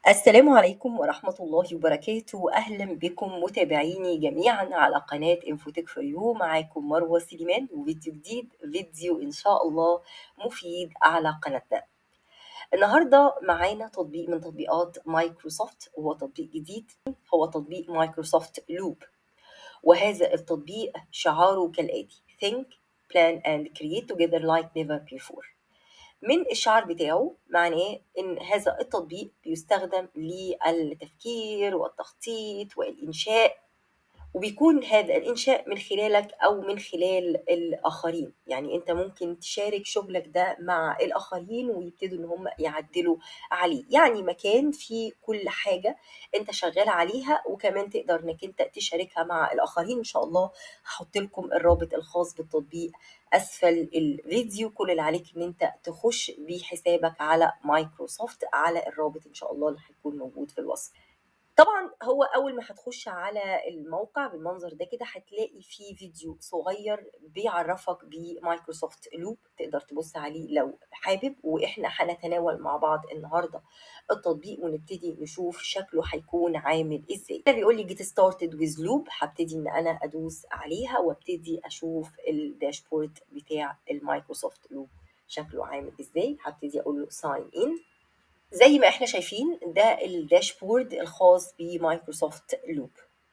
السلام عليكم ورحمة الله وبركاته أهلا بكم متابعيني جميعا على قناة انفوتك فور يو معاكم مروة سليمان وفيديو جديد فيديو إن شاء الله مفيد على قناتنا النهاردة معانا تطبيق من تطبيقات مايكروسوفت وهو تطبيق جديد هو تطبيق مايكروسوفت لوب وهذا التطبيق شعاره كالآتي Think, Plan and Create Together Like Never Before من الشعار بتاعه معناه ان هذا التطبيق بيستخدم للتفكير والتخطيط والانشاء وبيكون هذا الانشاء من خلالك او من خلال الاخرين يعني انت ممكن تشارك شغلك ده مع الاخرين ويبتدوا ان هم يعدلوا عليه يعني مكان فيه كل حاجه انت شغال عليها وكمان تقدر انك انت تشاركها مع الاخرين ان شاء الله هحط لكم الرابط الخاص بالتطبيق اسفل الفيديو كل اللي عليك ان انت تخش بحسابك على مايكروسوفت على الرابط ان شاء الله اللي هيكون موجود في الوصف طبعا هو اول ما هتخش على الموقع بالمنظر ده كده هتلاقي فيه فيديو صغير بيعرفك بمايكروسوفت لوب تقدر تبص عليه لو حابب واحنا هنتناول مع بعض النهارده التطبيق ونبتدي نشوف شكله هيكون عامل ازاي ده بيقول لي جيت ستارتد ويز لوب هبتدي ان انا ادوس عليها وابتدي اشوف الداشبورد بتاع المايكروسوفت لوب شكله عامل ازاي هبتدي اقول له ساين ان زي ما احنا شايفين ده الداشبورد الخاص بمايكروسوفت لوب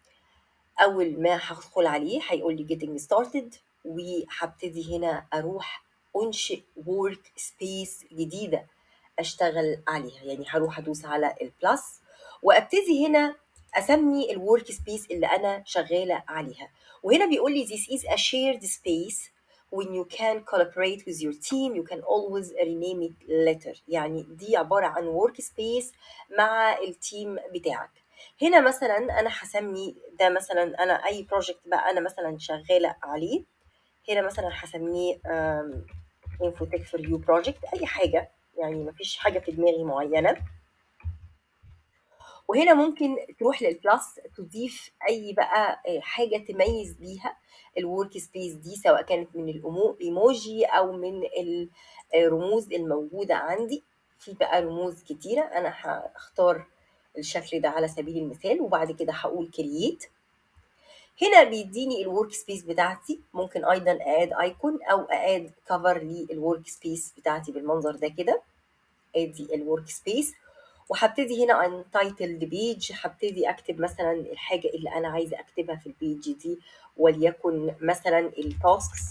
اول ما هدخل عليه هيقول لي getting started وهبتدي هنا اروح انشئ ورك سبيس جديده اشتغل عليها يعني هروح ادوس على البلس وابتدي هنا اسمي الورك سبيس اللي انا شغاله عليها وهنا بيقول لي this is a shared space when you can collaborate with your team you can always rename it later يعني دي عبارة عن work space مع التيم بتاعك هنا مثلا انا هسمي ده مثلا انا اي بروجكت بقى انا مثلا شغالة عليه هنا مثلا هسميه انفوتك فور يو بروجكت اي حاجة يعني مفيش حاجة في دماغي معينة وهنا ممكن تروح للبلس تضيف اي بقى حاجه تميز بيها الورك سبيس دي سواء كانت من الايموجي او من الرموز الموجوده عندي في بقى رموز كتيره انا هختار الشكل ده على سبيل المثال وبعد كده هقول كرييت هنا بيديني الورك سبيس بتاعتي ممكن ايضا اد ايكون او اد كفر للورك سبيس بتاعتي بالمنظر ده كده ادي الورك سبيس وهبتدي هنا untitled بيج هبتدي اكتب مثلا الحاجه اللي انا عايزه اكتبها في البيج دي وليكن مثلا التاسكس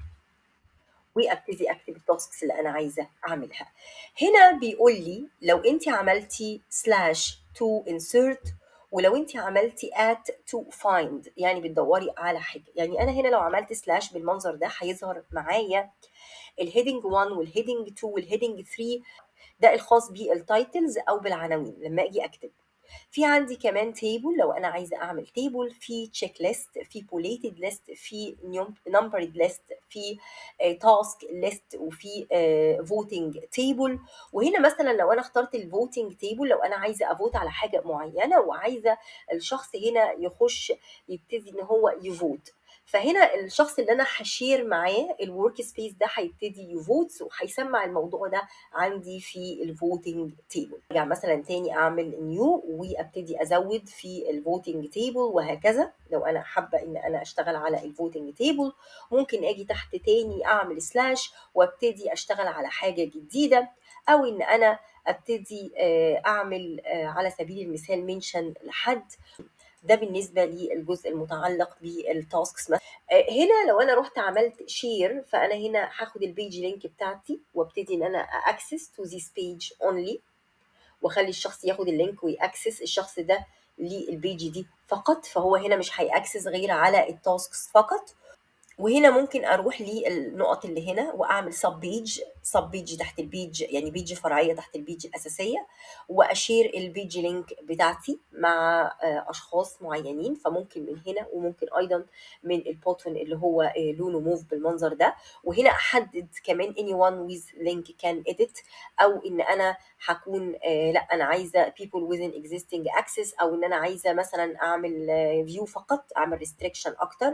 وابتدي اكتب التاسكس اللي انا عايزه اعملها هنا بيقول لي لو انت عملتي سلاش تو insert ولو انت عملتي at to find يعني بتدوري على حاجه يعني انا هنا لو عملت سلاش بالمنظر ده هيظهر معايا الهيدنج 1 والهيدنج 2 والهيدنج 3 ده الخاص بالتايتلز او بالعناوين لما اجي اكتب في عندي كمان تيبل لو انا عايزه اعمل تيبل في تشيك ليست في بوليتد ليست في نمبرد ليست في تاسك ليست وفي فوتنج تيبل وهنا مثلا لو انا اخترت الفوتنج تيبل لو انا عايزه افوت على حاجه معينه وعايزه الشخص هنا يخش يبتدي ان هو يفوت فهنا الشخص اللي انا هشير معاه الورك سبيس ده هيبتدي يفوت وهيسمع الموضوع ده عندي في الفوتنج تيبل ارجع مثلا تاني اعمل نيو وابتدي ازود في الفوتنج تيبل وهكذا لو انا حابه ان انا اشتغل على الفوتنج تيبل ممكن اجي تحت تاني اعمل سلاش وابتدي اشتغل على حاجه جديده او ان انا ابتدي اعمل على سبيل المثال منشن لحد ده بالنسبة للجزء المتعلق بالتاسكس هنا لو انا رحت عملت شير فانا هنا هاخد البيج لينك بتاعتي وابتدي ان انا اكسس تو ذيس بيج اونلي واخلي الشخص ياخد اللينك ويأكسس الشخص ده للبيج دي فقط فهو هنا مش هيأكسس غير على التاسكس فقط وهنا ممكن اروح للنقط اللي هنا واعمل سب بيج سب بيج تحت البيج يعني بيج فرعيه تحت البيج الاساسيه واشير البيج لينك بتاعتي مع اشخاص معينين فممكن من هنا وممكن ايضا من البوتون اللي هو لونه موف بالمنظر ده وهنا احدد كمان anyone with link can edit او ان انا هكون لا انا عايزه people within existing access او ان انا عايزه مثلا اعمل فيو فقط اعمل restriction اكتر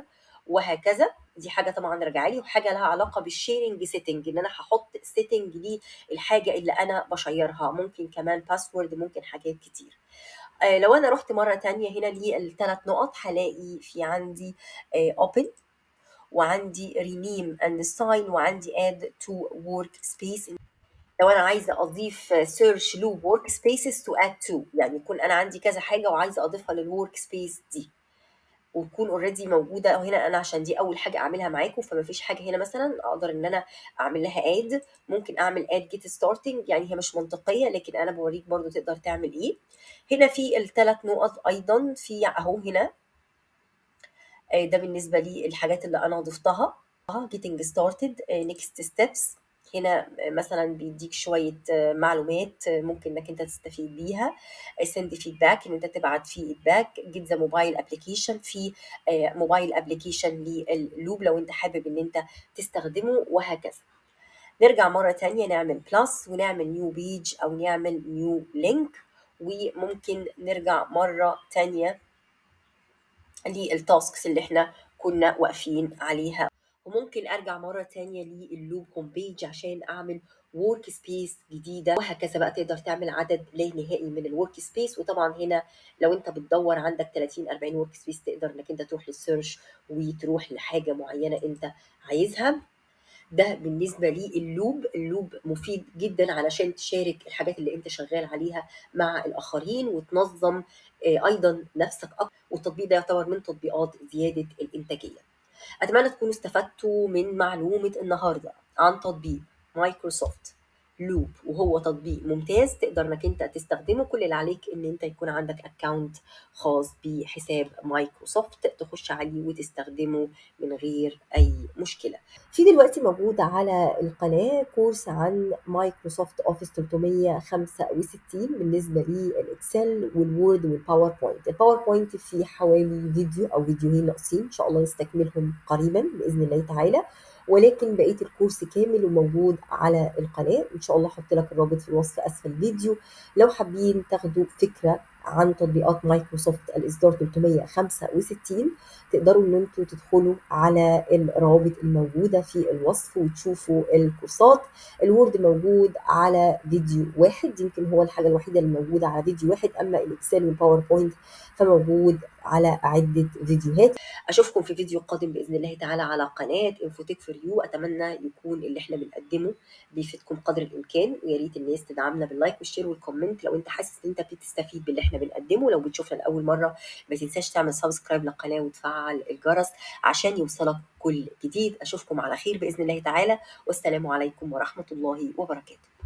وهكذا دي حاجه طبعا راجعه لي وحاجه لها علاقه بالشيرنج سيتنج ان انا هحط سيتنج دي الحاجه اللي انا بشيرها ممكن كمان باسورد ممكن حاجات كتير آه لو انا رحت مره تانية هنا للثلاث نقط هلاقي في عندي آه open وعندي rename and sign وعندي add to workspace لو انا عايزه اضيف search loop workspaces to add to يعني يكون انا عندي كذا حاجه وعايزه اضيفها للورك سبيس دي وتكون اوريدي موجوده هنا انا عشان دي اول حاجه اعملها معاكم فما فيش حاجه هنا مثلا اقدر ان انا اعمل لها اد ممكن اعمل اد جيت ستارتنج يعني هي مش منطقيه لكن انا بوريك برضو تقدر تعمل ايه هنا في الثلاث نقط ايضا في اهو هنا ده بالنسبه لي الحاجات اللي انا ضفتها getting started next steps هنا مثلا بيديك شويه معلومات ممكن انك انت تستفيد بيها سند فيدباك ان انت تبعت فيدباك جيت ذا موبايل ابلكيشن في موبايل ابلكيشن لللوب لو انت حابب ان انت تستخدمه وهكذا نرجع مرة تانية نعمل بلس ونعمل نيو بيج أو نعمل نيو لينك وممكن نرجع مرة تانية للتاسكس اللي احنا كنا واقفين عليها وممكن ارجع مره تانية لللوب هوم بيج عشان اعمل ورك سبيس جديده وهكذا بقى تقدر تعمل عدد لا نهائي من الورك سبيس وطبعا هنا لو انت بتدور عندك 30 40 ورك سبيس تقدر انك انت تروح للسيرش وتروح لحاجه معينه انت عايزها ده بالنسبة لي اللوب اللوب مفيد جدا علشان تشارك الحاجات اللي انت شغال عليها مع الآخرين وتنظم أيضا نفسك أكتر والتطبيق ده يعتبر من تطبيقات زيادة الإنتاجية أتمنى تكونوا استفدتوا من معلومة النهاردة عن تطبيق مايكروسوفت لوب وهو تطبيق ممتاز تقدر انك انت تستخدمه كل اللي عليك ان انت يكون عندك اكونت خاص بحساب مايكروسوفت تخش عليه وتستخدمه من غير اي مشكله في دلوقتي موجود على القناه كورس عن مايكروسوفت اوفيس 365 بالنسبه للاكسل والوورد والباوربوينت الباوربوينت فيه حوالي فيديو او فيديوهين ناقصين ان شاء الله نستكملهم قريبا باذن الله تعالى ولكن بقيه الكورس كامل وموجود على القناه ان شاء الله احط لك الرابط في الوصف اسفل الفيديو لو حابين تاخدوا فكره عن تطبيقات مايكروسوفت الاصدار 365 تقدروا ان انتوا تدخلوا على الروابط الموجوده في الوصف وتشوفوا الكورسات الوورد موجود على فيديو واحد يمكن هو الحاجه الوحيده اللي موجوده على فيديو واحد اما الاكسل والباوربوينت فموجود على عده فيديوهات اشوفكم في فيديو قادم باذن الله تعالى على قناه انفوتيك فور يو اتمنى يكون اللي احنا بنقدمه بيفيدكم قدر الامكان ويا ريت الناس تدعمنا باللايك والشير والكومنت لو انت حاسس ان انت بتستفيد باللي احنا بنقدمه لو بتشوفنا لاول مره ما تنساش تعمل سبسكرايب للقناه وتفعل الجرس عشان يوصلك كل جديد اشوفكم على خير باذن الله تعالى والسلام عليكم ورحمه الله وبركاته